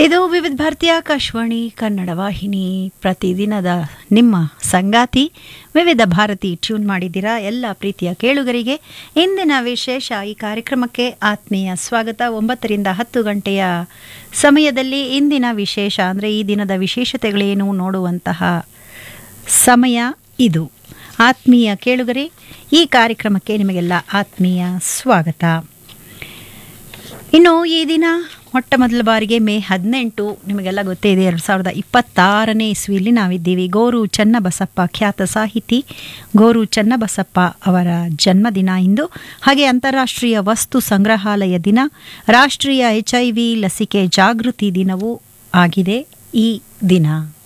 ಇದು ವಿವಿಧ ಭಾರತಿ ಆಕಾಶವಾಣಿ ಕನ್ನಡ ವಾಹಿನಿ ಪ್ರತಿದಿನದ ನಿಮ್ಮ ಸಂಗಾತಿ ವಿವಿಧ ಭಾರತಿ ಟ್ಯೂನ್ ಮಾಡಿದ್ದೀರಾ ಎಲ್ಲ ಪ್ರೀತಿಯ ಕೇಳುಗರಿಗೆ ಇಂದಿನ ವಿಶೇಷ ಈ ಕಾರ್ಯಕ್ರಮಕ್ಕೆ ಆತ್ಮೀಯ ಸ್ವಾಗತ ಒಂಬತ್ತರಿಂದ ಹತ್ತು ಗಂಟೆಯ ಸಮಯದಲ್ಲಿ ಇಂದಿನ ವಿಶೇಷ ಅಂದರೆ ಈ ದಿನದ ವಿಶೇಷತೆಗಳೇನು ನೋಡುವಂತಹ ಸಮಯ ಇದು ಆತ್ಮೀಯ ಕೇಳುಗರೆ ಈ ಕಾರ್ಯಕ್ರಮಕ್ಕೆ ನಿಮಗೆಲ್ಲ ಆತ್ಮೀಯ ಸ್ವಾಗತ ಇನ್ನು ಈ ದಿನ ಮೊಟ್ಟ ಮೊದಲ ಬಾರಿಗೆ ಮೇ ಹದಿನೆಂಟು ನಿಮಗೆಲ್ಲ ಗೊತ್ತೇ ಇದೆ ಎರಡು ಸಾವಿರದ ಇಪ್ಪತ್ತಾರನೇ ಇಸ್ವಿಯಲ್ಲಿ ನಾವಿದ್ದೀವಿ ಗೋರು ಚನ್ನಬಸಪ್ಪ ಖ್ಯಾತ ಸಾಹಿತಿ ಗೋರು ಚನ್ನಬಸಪ್ಪ ಅವರ ಜನ್ಮದಿನ ಇಂದು ಹಾಗೆ ಅಂತಾರಾಷ್ಟ್ರೀಯ ವಸ್ತು ಸಂಗ್ರಹಾಲಯ ದಿನ ರಾಷ್ಟ್ರೀಯ ಎಚ್ ಐ ವಿ ಲಸಿಕೆ ಜಾಗೃತಿ ದಿನವೂ ಆಗಿದೆ ಈ ದಿನ